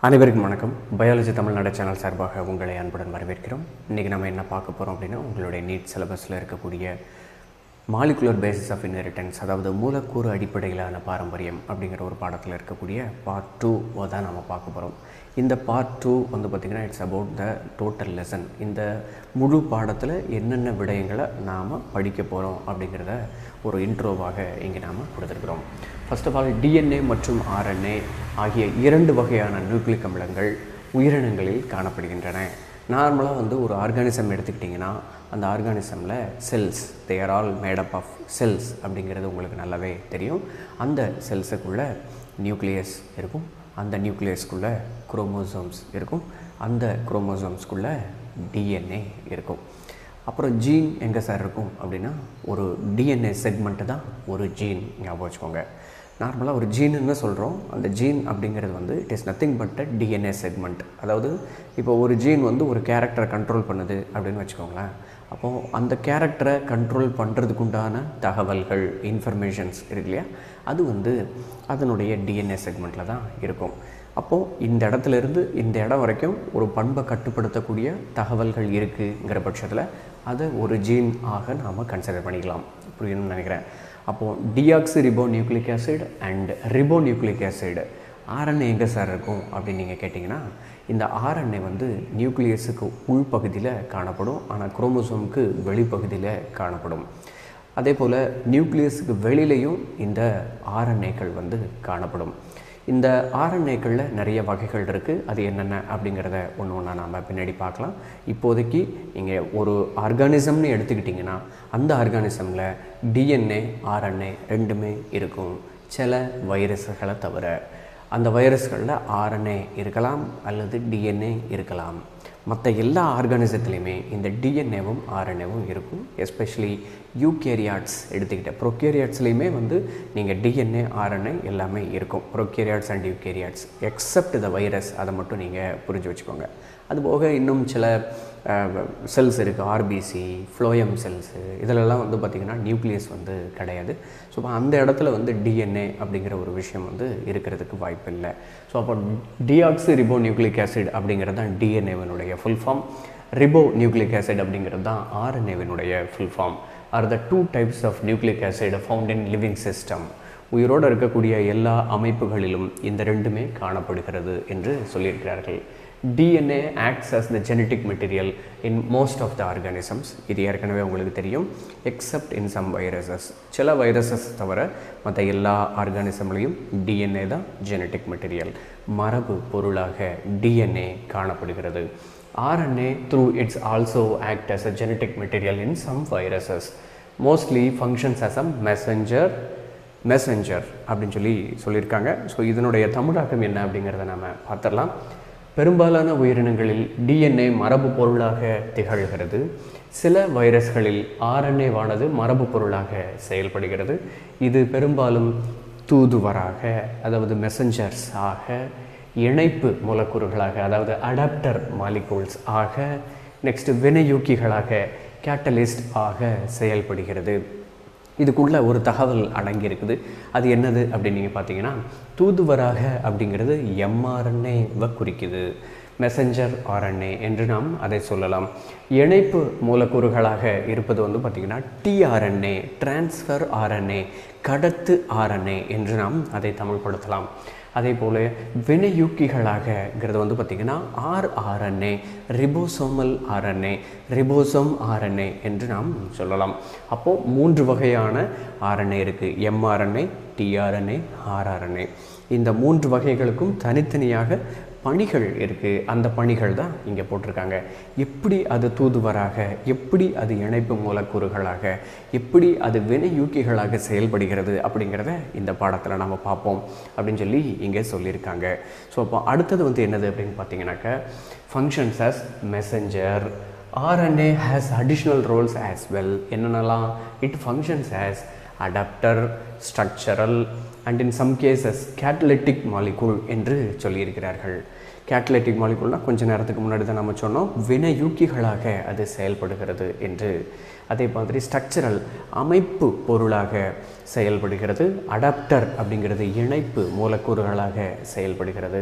அனைவருக்கும் வணக்கம் biology Tamil Nadu channel சார்பாக உங்களை அன்புடன் வரவேற்கிறோம் இன்றைக்கி நம்ம என்ன பார்க்க போகிறோம் அப்படின்னா உங்களுடைய நீட் சிலபஸில் இருக்கக்கூடிய மாலிகுலர் பேசிஸ் ஆஃப் இன்ஹெரிட்டன்ஸ் அதாவது மூலக்கூறு அடிப்படையிலான பாரம்பரியம் அப்படிங்கிற ஒரு பாடத்தில் இருக்கக்கூடிய பார்ட் டூ தான் நம்ம பார்க்க போகிறோம் இந்த பார்ட் டூ வந்து பார்த்திங்கன்னா it's about the total lesson இந்த முழு பாடத்தில் என்னென்ன விடயங்களை நாம் படிக்க போகிறோம் அப்படிங்கிறத ஒரு இன்ட்ரோவாக இங்கே நாம் கொடுத்துருக்குறோம் ஃபர்ஸ்ட் ஆஃப் ஆல் டிஎன்ஏ மற்றும் ஆர்என்ஏ ஆகிய இரண்டு வகையான நியூக்ளிக் அமிலங்கள் உயிரினங்களில் காணப்படுகின்றன நார்மலாக வந்து ஒரு ஆர்கானிசம் எடுத்துக்கிட்டிங்கன்னா அந்த ஆர்கானிசமில் cells they're all made up of cells அப்படிங்கிறது உங்களுக்கு நல்லாவே தெரியும் அந்த செல்ஸுக்குள்ளே நியூக்ளியஸ் இருக்கும் அந்த நியூக்ளியஸ்க்குள்ளே குரோமோசோம்ஸ் இருக்கும் அந்த குரோமோசோம்ஸ்குள்ளே டிஎன்ஏ இருக்கும் அப்புறம் ஜீன் எங்கே சார் இருக்கும் அப்படின்னா ஒரு டிஎன்ஏ செக்மெண்ட்டு தான் ஒரு ஜீன் ஞாபகம் வச்சுக்கோங்க நார்மலாக ஒரு ஜீனுன்னு சொல்கிறோம் அந்த ஜீன் அப்படிங்கிறது வந்து it is nothing but a DNA segment அதாவது இப்போ ஒரு ஜீன் வந்து ஒரு கேரக்டரை கண்ட்ரோல் பண்ணுது அப்படின்னு வச்சுக்கோங்களேன் அப்போது அந்த கேரக்டரை கண்ட்ரோல் பண்ணுறதுக்குண்டான தகவல்கள் இன்ஃபர்மேஷன்ஸ் இருக்கு இல்லையா அது வந்து அதனுடைய டிஎன்ஏ செக்மெண்ட்டில் தான் இருக்கும் அப்போது இந்த இடத்துல இருந்து இந்த இடம் வரைக்கும் ஒரு பண்பை கட்டுப்படுத்தக்கூடிய தகவல்கள் இருக்குங்கிற பட்சத்தில் அதை ஒரு ஜீன் ஆக நாம் கன்சிடர் பண்ணிக்கலாம் புரியணும்னு நினைக்கிறேன் அப்போது deoxy ribo nucleic acid and ribo nucleic acid RNA எங்கே சார் இருக்கும் அப்படின்னு நீங்கள் கேட்டிங்கன்னா இந்த ஆர்என்ஏ வந்து நியூக்ளியஸுக்கு உள்பகுதியில் காணப்படும் ஆனால் குரோமோசோமுக்கு வெளிப்பகுதியில் காணப்படும் அதே போல் நியூக்ளியஸுக்கு வெளியிலையும் இந்த ஆர்என்ஏக்கள் வந்து காணப்படும் இந்த ஆர்என்ஏக்களில் நிறைய வகைகள் இருக்குது அது என்னென்ன அப்படிங்கிறத ஒன்று ஒன்றா நாம் பின்னாடி பார்க்கலாம் இப்போதைக்கு நீங்கள் ஒரு ஆர்கானிசம்னு எடுத்துக்கிட்டிங்கன்னா அந்த ஆர்கானிசமில் டிஎன்ஏ ஆர்என்ஏ ரெண்டுமே இருக்கும் சில வைரஸுகளை தவிர அந்த வைரஸ்களில் ஆர்என்ஏ இருக்கலாம் அல்லது டிஎன்ஏ இருக்கலாம் மற்ற எல்லா ஆர்கானிசத்துலேயுமே இந்த டிஎன்ஏவும் ஆர்என்ஏவும் இருக்கும் எஸ்பெஷலி யூகேரியாட்ஸ் எடுத்துக்கிட்ட ப்ரொகேரியாட்ஸ்லேயுமே வந்து நீங்கள் டிஎன்ஏ ஆர்என்ஏ எல்லாமே இருக்கும் prokaryotes and eukaryotes except the virus அதை மட்டும் நீங்கள் புரிஞ்சு வச்சுக்கோங்க அதுபோக இன்னும் சில செல்ஸ் இருக்குது ஆர்பிசி ஃப்ளோயம் செல்ஸு இதிலெல்லாம் வந்து பார்த்திங்கன்னா நியூக்ளியஸ் வந்து கிடையாது ஸோ அப்போ அந்த இடத்துல வந்து டிஎன்ஏ அப்படிங்கிற ஒரு விஷயம் வந்து இருக்கிறதுக்கு வாய்ப்பு இல்லை ஸோ அப்போ டிஆக்சி ரிபோ நியூக்ளிக் ஆசிட் அப்படிங்கிறது தான் டிஎன்ஏவினுடைய full form ribo nucleic acid அப்படிங்கிறது தான் ஆர்என்ஏவினுடைய full form are the two types of nucleic acid found in living system உயிரோடு இருக்கக்கூடிய எல்லா அமைப்புகளிலும் இந்த ரெண்டுமே காணப்படுகிறது என்று சொல்லியிருக்கிறார்கள் DNA acts as the genetic material in most of the organisms இது ஏற்கனவே உங்களுக்கு தெரியும் எக்ஸப்ட் இன் சம் வைரஸஸ் சில வைரஸஸ் தவிர மற்ற எல்லா ஆர்கானிசம்லேயும் டிஎன்ஏ தான் ஜெனட்டிக் மெட்டீரியல் மரபு பொருளாக டிஎன்ஏ காணப்படுகிறது RNA through it's also act as a genetic material in some viruses mostly functions as a messenger messenger அப்படின்னு சொல்லி சொல்லியிருக்காங்க ஸோ இதனுடைய தமிழாக்கம் என்ன அப்படிங்கிறத நம்ம பார்த்துடலாம் பெரும்பாலான உயிரினங்களில் டிஎன்ஏ மரபு பொருளாக திகழ்கிறது சில வைரஸ்களில் ஆர்என்ஏவானது மரபு பொருளாக செயல்படுகிறது இது பெரும்பாலும் தூதுவராக அதாவது மெசஞ்சர்ஸ் ஆக இணைப்பு மூலக்கூறுகளாக அதாவது அடாப்டர் மாலிகூல்ஸ் ஆக நெக்ஸ்ட் வினையூக்கிகளாக கேட்டலிஸ்ட் ஆக செயல்படுகிறது இதுக்குள்ள ஒரு தகவல் அடங்கியிருக்குது அது என்னது அப்படின்னு நீங்கள் பார்த்தீங்கன்னா தூதுவராக அப்படிங்கிறது எம்ஆர்என்ஏவை குறிக்குது மெசஞ்சர் ஆர்என்ஏ என்று நாம் அதை சொல்லலாம் இணைப்பு மூலக்கூறுகளாக இருப்பது வந்து பார்த்திங்கன்னா டிஆர்என்ஏ டிரான்ஸ்ஃபர் ஆர்என்ஏ கடத்து ஆர்என்ஏ என்று நாம் அதை தமிழ்படுத்தலாம் அதே போல் வினையூக்கிகளாகங்கிறது வந்து பார்த்திங்கன்னா R RNA ribosomal RNA ribosome RNA என்று நாம் சொல்லலாம் அப்போது மூன்று வகையான ஆர்என்ஏ இருக்குது எம்ஆர்என்ஏ டிஆர்என்ஏ ஆர்ஆர்என்ஏ இந்த மூன்று வகைகளுக்கும் தனித்தனியாக பணிகள் இருக்குது அந்த பணிகள் தான் இங்கே போட்டிருக்காங்க எப்படி அது தூதுவராக எப்படி அது இணைப்பு மூலக்கூறுகளாக எப்படி அது வினையூக்கிகளாக செயல்படுகிறது அப்படிங்கிறத இந்த பாடத்தில் நம்ம பார்ப்போம் அப்படின்னு சொல்லி இங்கே சொல்லியிருக்காங்க ஸோ அப்போ அடுத்தது வந்து என்னது அப்படின்னு பார்த்தீங்கன்னாக்க functions as messenger RNA has additional roles as well என்னென்னலாம் it functions as adapter structural and in some cases catalytic molecule என்று சொல்லியிருக்கிறார்கள் கேட்டலிட்டிக் மாலிகூல்னால் கொஞ்ச நேரத்துக்கு முன்னாடி தான் நம்ம சொன்னோம் வினையூக்கிகளாக அது செயல்படுகிறது என்று அதே மாதிரி ஸ்ட்ரக்சரல் அமைப்பு பொருளாக செயல்படுகிறது அடாப்டர் அப்படிங்கிறது இணைப்பு மூலக்கூறுகளாக செயல்படுகிறது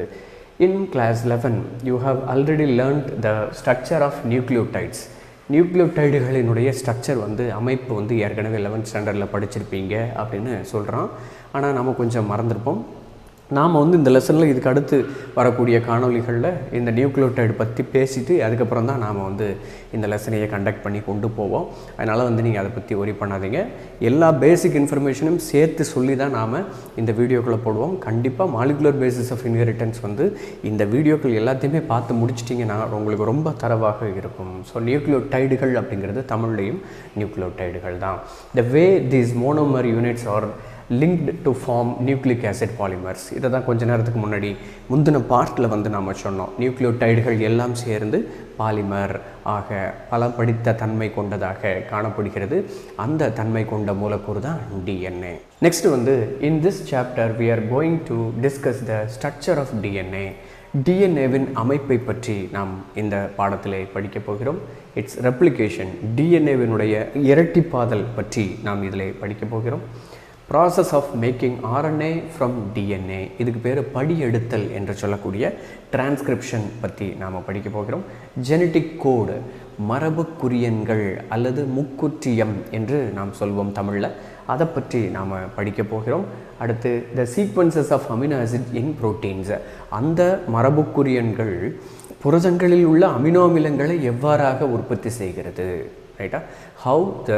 In class 11, you have already learned the structure of nucleotides. நியூக்ளியோடைடுகளினுடைய ஸ்ட்ரக்சர் வந்து அமைப்பு வந்து ஏற்கனவே லெவன்த் ஸ்டாண்டர்டில் படிச்சிருப்பீங்க அப்படின்னு சொல்கிறான் ஆனால் நம்ம கொஞ்சம் மறந்துருப்போம் நாம் வந்து இந்த லெசனில் இதுக்கு அடுத்து வரக்கூடிய காணொளிகளில் இந்த நியூக்ளியோடைடு பற்றி பேசிட்டு அதுக்கப்புறம் தான் நாம் வந்து இந்த லெசனையை கண்டக்ட் பண்ணி கொண்டு போவோம் அதனால் வந்து நீங்கள் அதை பற்றி ஒரி பண்ணாதீங்க எல்லா பேசிக் இன்ஃபர்மேஷனும் சேர்த்து சொல்லி தான் நாம் இந்த வீடியோக்களை போடுவோம் கண்டிப்பாக மாலிகுலர் பேசிஸ் ஆஃப் இன்ஹெரிட்டன்ஸ் வந்து இந்த வீடியோக்கள் எல்லாத்தையுமே பார்த்து முடிச்சிட்டிங்கன்னா உங்களுக்கு ரொம்ப தரவாக இருக்கும் ஸோ நியூக்ளியோடைடுகள் அப்படிங்கிறது தமிழ்லேயும் நியூக்ளியோடைடுகள் தான் the way these monomer units are linked to form nucleic acid polymers இதை தான் கொஞ்ச நேரத்துக்கு முன்னாடி முந்தின பார்ட்டில் வந்து நாம் சொன்னோம் நியூக்ளியோடைடுகள் எல்லாம் சேர்ந்து பாலிமர் ஆக பல படித்த தன்மை கொண்டதாக காணப்படுகிறது அந்த தன்மை கொண்ட மூலக்கூறு தான் டிஎன்ஏ நெக்ஸ்ட் வந்து in this chapter we are going to discuss the structure of DNA டிஎன்ஏவின் அமைப்பை பற்றி நாம் இந்த பாடத்திலே படிக்கப் போகிறோம் இட்ஸ் ரெப்ளிகேஷன் டிஎன்ஏவினுடைய இரட்டிப்பாதல் பற்றி நாம் இதில் படிக்கப் போகிறோம் process of making RNA from DNA இதுக்கு பேர் படி எடுத்தல் என்று சொல்லக்கூடிய டிரான்ஸ்கிரிப்ஷன் பற்றி நாம் படிக்க போகிறோம் ஜெனட்டிக் கோடு மரபு குறியன்கள் அல்லது முக்குற்றியம் என்று நாம் சொல்வோம் தமிழில் அதை பற்றி நாம் படிக்க போகிறோம் அடுத்து the sequences of amino acid in proteins அந்த மரபுக்குரியன்கள் புரதங்களில் உள்ள அமினோ அமிலங்களை எவ்வாறாக உற்பத்தி செய்கிறது ரைட்டா how the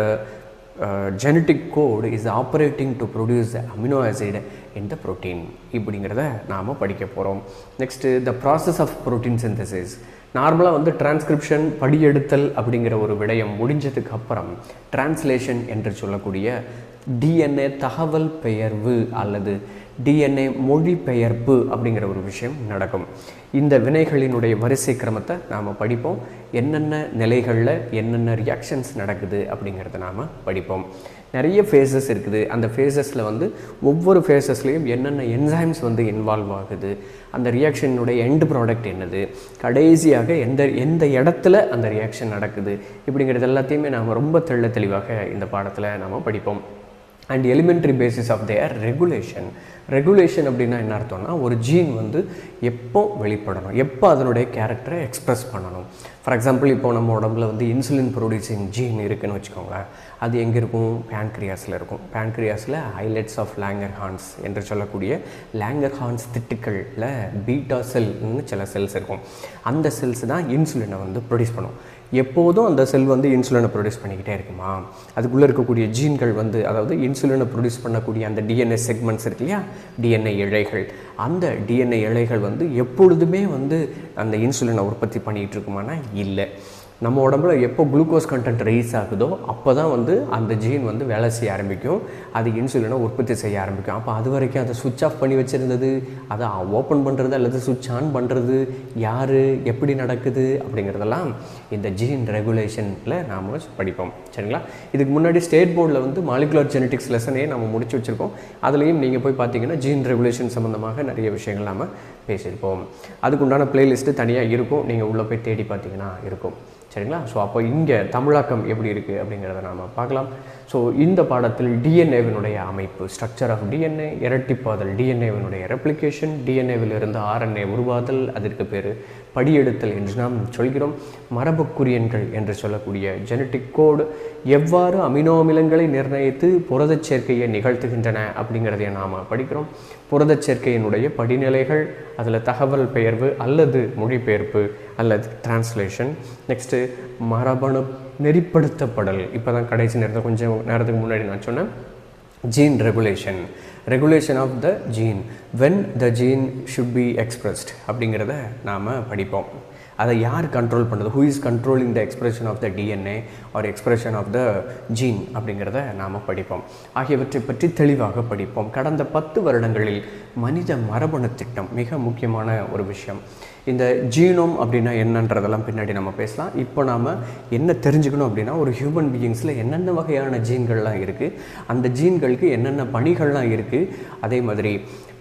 genetic code is operating to produce amino acid in the protein இப்படிங்கிறத நாம் படிக்க போகிறோம் next the process of protein synthesis நார்மலாக வந்து டிரான்ஸ்கிரிப்ஷன் படியெடுத்தல் அப்படிங்கிற ஒரு விடயம் முடிஞ்சதுக்கு அப்புறம் டிரான்ஸ்லேஷன் என்று சொல்லக்கூடிய டிஎன்ஏ தகவல் பெயர்வு அல்லது டிஎன்ஏ மொழிபெயர்ப்பு அப்படிங்கிற ஒரு விஷயம் நடக்கும் இந்த வினைகளினுடைய வரிசை கிரமத்தை நாம் படிப்போம் என்னென்ன நிலைகளில் என்னென்ன ரியாக்ஷன்ஸ் நடக்குது அப்படிங்கிறத நாம் படிப்போம் நிறைய ஃபேஸஸ் இருக்குது அந்த ஃபேஸஸில் வந்து ஒவ்வொரு ஃபேஸஸ்லேயும் என்னென்ன என்சைம்ஸ் வந்து இன்வால்வ் ஆகுது அந்த ரியாக்ஷனுடைய எண்டு ப்ராடக்ட் என்னது கடைசியாக எந்த எந்த இடத்துல அந்த ரியாக்ஷன் நடக்குது இப்படிங்கிறது எல்லாத்தையுமே நாம் ரொம்ப தெள்ள தெளிவாக இந்த பாடத்தில் நாம் படிப்போம் and elementary basis of their regulation regulation அப்படின்னா என்ன அர்த்தம்னா ஒரு ஜீன் வந்து எப்போ வெளிப்படணும் எப்போ அதனுடைய கேரக்டரை எக்ஸ்ப்ரெஸ் பண்ணணும் ஃபார் எக்ஸாம்பிள் இப்போ நம்ம உடம்புல வந்து இன்சுலின் ப்ரொடியூசிங் ஜீன் இருக்குன்னு வச்சுக்கோங்களேன் அது எங்கே இருக்கும் பேன்க்ரியாஸில் இருக்கும் பேன்க்ரியாஸில் ஹைலைட்ஸ் ஆஃப் லேங்கர் ஹான்ஸ் என்று சொல்லக்கூடிய லேங்கர் ஹான்ஸ் திட்டுக்களில் பீட்டா செல்னு சில செல்ஸ் இருக்கும் அந்த செல்ஸ் தான் இன்சுலினை வந்து ப்ரொடியூஸ் பண்ணும் எப்போதும் அந்த செல் வந்து இன்சுலினை ப்ரொடியூஸ் பண்ணிக்கிட்டே இருக்குமா அதுக்குள்ளே இருக்கக்கூடிய ஜீன்கள் வந்து அதாவது இன்சுலினை ப்ரொடியூஸ் பண்ணக்கூடிய அந்த டிஎன்ஏ செக்மெண்ட்ஸ் இருக்கு இல்லையா டிஎன்ஏ இழைகள் அந்த டிஎன்ஏ இழைகள் வந்து எப்பொழுதுமே வந்து அந்த இன்சுலினை உற்பத்தி பண்ணிகிட்டு இருக்குமானா இல்லை நம்ம உடம்புல எப்போ குளுக்கோஸ் கண்டென்ட் ரைஸ் ஆகுதோ அப்போ தான் வந்து அந்த ஜீன் வந்து வேலை செய்ய ஆரம்பிக்கும் அது இன்சுலினை உற்பத்தி செய்ய ஆரம்பிக்கும் அப்போ அது வரைக்கும் அதை சுவிட்ச் ஆஃப் பண்ணி வச்சுருந்தது அதை ஓப்பன் பண்ணுறது அல்லது சுவிட்ச் ஆன் பண்ணுறது யார் எப்படி நடக்குது அப்படிங்கிறதெல்லாம் இந்த ஜீன் ரெகுலேஷனில் நாம் படிப்போம் சரிங்களா இதுக்கு முன்னாடி ஸ்டேட் போர்டில் வந்து மாலிகுலர் ஜெனட்டிக்ஸ் லெசனே நம்ம முடிச்சு வச்சுருக்கோம் அதுலேயும் நீங்கள் போய் பார்த்தீங்கன்னா ஜீன் ரெகுலேஷன் சம்மந்தமாக நிறைய விஷயங்கள் நாம் பேசியிருப்போம் அதுக்குண்டான பிளேலிஸ்ட்டு தனியாக இருக்கும் நீங்கள் உள்ளே போய் தேடி பார்த்தீங்கன்னா இருக்கும் சரிங்களா ஸோ அப்போ இங்கே தமிழாக்கம் எப்படி இருக்குது அப்படிங்கிறத நாம் பார்க்கலாம் ஸோ இந்த பாடத்தில் டிஎன்ஏவினுடைய அமைப்பு ஸ்ட்ரக்சர் ஆஃப் டிஎன்ஏ இரட்டிப்பாதல் டிஎன்ஏவினுடைய ரெப்ளிகேஷன் டிஎன்ஏவிலிருந்து ஆர்என்ஏ உருவாதல் அதற்கு பேர் படியெடுத்தல் என்று நாம் சொல்கிறோம் மரபுக்குரியன்கள் என்று சொல்லக்கூடிய ஜெனட்டிக் கோடு எவ்வாறு அமினோ அமிலங்களை நிர்ணயித்து புரதச் சேர்க்கையை நிகழ்த்துகின்றன அப்படிங்கிறதையும் நாம் படிக்கிறோம் புரதச் சேர்க்கையினுடைய படிநிலைகள் அதில் தகவல் பெயர்வு அல்லது மொழிபெயர்ப்பு அல்லது டிரான்ஸ்லேஷன் நெக்ஸ்ட்டு மரபணு நெறிப்படுத்தப்படல் இப்போ தான் கடைசி நேரத்தில் கொஞ்சம் நேரத்துக்கு முன்னாடி நான் சொன்னேன் gene regulation regulation of the gene when the gene should be expressed அப்படிங்கிறத நாம் படிப்போம் அதை யார் கண்ட்ரோல் பண்ணுறது who is controlling the expression of the DNA or expression of the gene அப்படிங்கிறத நாம் படிப்போம் ஆகியவற்றை பற்றி தெளிவாக படிப்போம் கடந்த பத்து வருடங்களில் மனித மரபணு திட்டம் மிக முக்கியமான ஒரு விஷயம் இந்த ஜீனோம் அப்படின்னா என்னன்றதெல்லாம் பின்னாடி நம்ம பேசலாம் இப்போ நாம் என்ன தெரிஞ்சுக்கணும் அப்படின்னா ஒரு ஹியூமன் பீயிங்ஸில் என்னென்ன வகையான ஜீன்கள்லாம் இருக்குது அந்த ஜீன்களுக்கு என்னென்ன பணிகள்லாம் இருக்குது அதே மாதிரி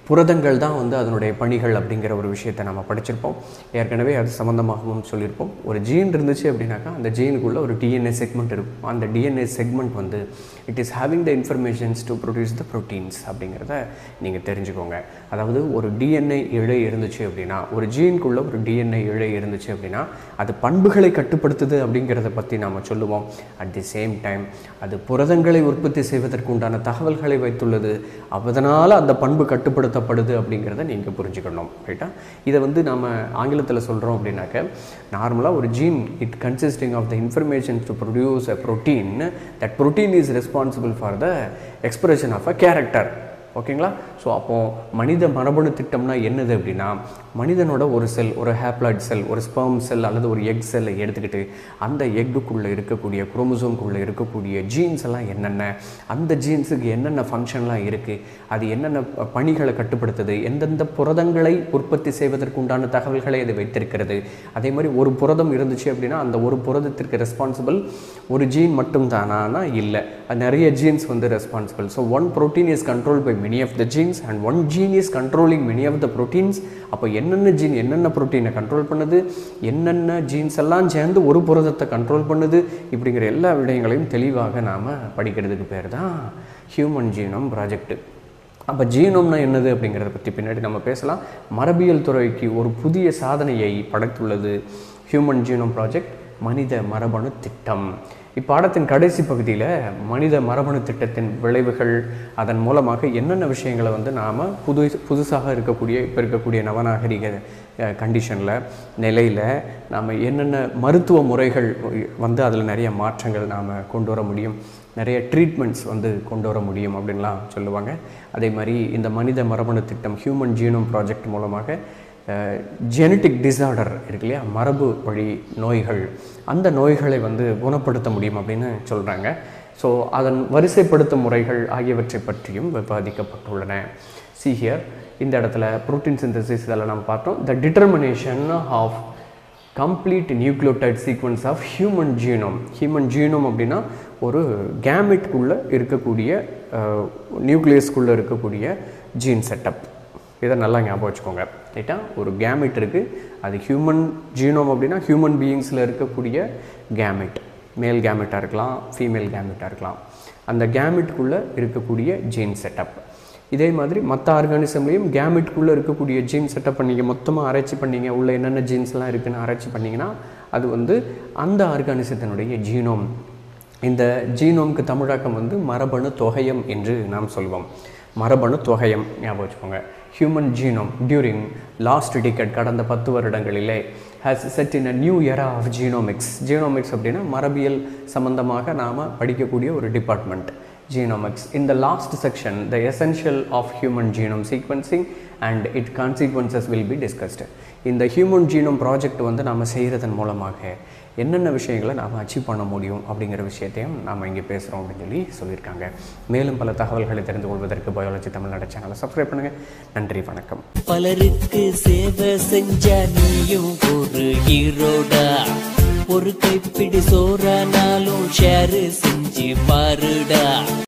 புரதங்கள் தான் வந்து அதனுடைய பணிகள் அப்படிங்கிற ஒரு விஷயத்தை நம்ம படிச்சிருப்போம் ஏற்கனவே அது சம்மந்தமாகவும் சொல்லியிருப்போம் ஒரு ஜீன் இருந்துச்சு அப்படின்னாக்கா அந்த ஜீனுக்குள்ளே ஒரு டிஎன்ஏ செக்மெண்ட் இருக்கும் அந்த டிஎன்ஏ செக்மெண்ட் வந்து it is having the informations to produce the proteins அப்படிங்கிறத நீங்கள் தெரிஞ்சுக்கோங்க அதாவது ஒரு டிஎன்ஏ இழை இருந்துச்சு அப்படின்னா ஒரு ஜீனுக்குள்ளே ஒரு டிஎன்ஏ இழை இருந்துச்சு அப்படின்னா அது பண்புகளை கட்டுப்படுத்துது அப்படிங்கிறத பற்றி நாம் சொல்லுவோம் அட் தி சேம் டைம் அது புரதங்களை உற்பத்தி செய்வதற்கு உண்டான தகவல்களை வைத்துள்ளது அதனால் அந்த பண்பு கட்டுப்படுத்தப்படுது அப்படிங்கிறத நீங்கள் புரிஞ்சுக்கணும் ரைட்டா இதை வந்து நம்ம ஆங்கிலத்தில் சொல்கிறோம் அப்படின்னாக்க நார்மலாக ஒரு gene it consisting of the information to produce a protein that protein is responsible for the expression of a character ஓகேங்களா ஸோ அப்போது மனித மரபணு திட்டம்னா என்னது அப்படின்னா மனிதனோட ஒரு செல் ஒரு ஹேப்ளாய்ட் செல் ஒரு ஸ்பெர்ம் செல் அல்லது ஒரு எக் செல்லை எடுத்துக்கிட்டு அந்த எக்குக்குள்ளே இருக்கக்கூடிய குரோமோசோம்குள்ளே இருக்கக்கூடிய ஜீன்ஸ் எல்லாம் என்னென்ன அந்த ஜீன்ஸுக்கு என்னென்ன ஃபங்க்ஷன்லாம் இருக்குது அது என்னென்ன பணிகளை கட்டுப்படுத்துது எந்தெந்த புரதங்களை உற்பத்தி செய்வதற்கு உண்டான தகவல்களை அது வைத்திருக்கிறது அதே மாதிரி ஒரு புரதம் இருந்துச்சு அப்படின்னா அந்த ஒரு புரதத்திற்கு ரெஸ்பான்சிபிள் ஒரு ஜீன் மட்டும் தானா இல்லை நிறைய ஜீன்ஸ் வந்து responsible so one protein is control by many of the genes and one gene is controlling many of the proteins அப்போ என்னென்ன ஜீன் என்னென்ன ப்ரோட்டீனை கண்ட்ரோல் பண்ணுது என்னென்ன ஜீன்ஸ் எல்லாம் சேர்ந்து ஒரு புரதத்தை கண்ட்ரோல் பண்ணுது இப்படிங்கிற எல்லா விடயங்களையும் தெளிவாக நாம் படிக்கிறதுக்கு பேர் தான் ஹியூமன் ஜீனம் ப்ராஜெக்ட்டு அப்போ ஜீனோம்னா என்னது அப்படிங்கிறத பற்றி பின்னாடி நம்ம பேசலாம் மரபியல் துறைக்கு ஒரு புதிய சாதனையை படைத்துள்ளது ஹியூமன் ஜீனோம் ப்ராஜெக்ட் மனித மரபணு திட்டம் இப்பாடத்தின் கடைசி பகுதியில் மனித மரபணு திட்டத்தின் விளைவுகள் அதன் மூலமாக என்னென்ன விஷயங்களை வந்து நாம் புது புதுசாக இருக்கக்கூடிய இப்போ இருக்கக்கூடிய நவநாகரிக கண்டிஷனில் நிலையில் நாம் என்னென்ன மருத்துவ முறைகள் வந்து அதில் நிறைய மாற்றங்கள் நாம் கொண்டு வர முடியும் நிறைய ட்ரீட்மெண்ட்ஸ் வந்து கொண்டு வர முடியும் அப்படின்லாம் சொல்லுவாங்க அதே மாதிரி இந்த மனித மரபணு திட்டம் ஹியூமன் ஜீனோம் ப்ராஜெக்ட் மூலமாக ஜெனட்டிக் டிசார்டர் இருக்கு இல்லையா மரபு வழி நோய்கள் அந்த நோய்களை வந்து குணப்படுத்த முடியும் அப்படின்னு சொல்கிறாங்க ஸோ அதன் வரிசைப்படுத்தும் முறைகள் ஆகியவற்றை பற்றியும் விவாதிக்கப்பட்டுள்ளன சி ஹியர் இந்த இடத்துல ப்ரோட்டீன் சிந்தசிஸ் இதெல்லாம் நம்ம பார்த்தோம் the determination of complete nucleotide sequence of human genome human genome அப்படின்னா ஒரு கேமிட்குள்ளே இருக்கக்கூடிய நியூக்ளியஸ்குள்ளே இருக்கக்கூடிய ஜீன் செட்டப் இதை நல்லா ஞாபகம் வச்சுக்கோங்க ரைட்டா ஒரு கேமிட் இருக்குது அது ஹியூமன் ஜீனோம் அப்படின்னா ஹியூமன் பீயிங்ஸில் இருக்கக்கூடிய கேமிட் மேல் கேமிட்டாக இருக்கலாம் ஃபீமேல் கேமிட்டாக இருக்கலாம் அந்த கேமிட்குள்ளே இருக்கக்கூடிய ஜீன் செட்டப் இதே மாதிரி மற்ற ஆர்கானிசம்லேயும் கேமிட்குள்ளே இருக்கக்கூடிய ஜீன் செட்டப் நீங்கள் மொத்தமாக ஆராய்ச்சி பண்ணீங்க உள்ள என்னென்ன ஜீன்ஸ்லாம் இருக்குன்னு ஆராய்ச்சி பண்ணிங்கன்னா அது வந்து அந்த ஆர்கானிசத்தினுடைய ஜீனோம் இந்த ஜீனோம்க்கு தமிழாக்கம் வந்து மரபணு தொகையம் என்று நாம் சொல்வோம் மரபணு தொகையம் ஞாபகம் வச்சுக்கோங்க human genome during last decade கடந்த பத்து வருடங்களிலே has set in a new era of genomics genomics அப்படின்னா மரபியல் சம்பந்தமாக நாம் படிக்கக்கூடிய ஒரு department genomics. In the last section, the essential of human genome sequencing and its consequences will be discussed. இந்த ஹியூமன் ஜீனோம் ப்ராஜெக்ட் வந்து நாம் செய்கிறதன் மூலமாக என்னென்ன விஷயங்களை நாம் அச்சீவ் பண்ண முடியும் அப்படிங்கிற விஷயத்தையும் நாம் இங்கே பேசுகிறோம் அப்படின்னு சொல்லி சொல்லியிருக்காங்க மேலும் பல தகவல்களை தெரிந்து கொள்வதற்கு பயாலஜி தமிழ்நாடு சேனலை சப்ஸ்கிரைப் பண்ணுங்கள் நன்றி வணக்கம் பலருக்கு சேவை செஞ்ச நீயும் ஒரு ஹீரோடா ஒரு கைப்பிடி சோறானாலும் ஷேர் செஞ்சு பாருடா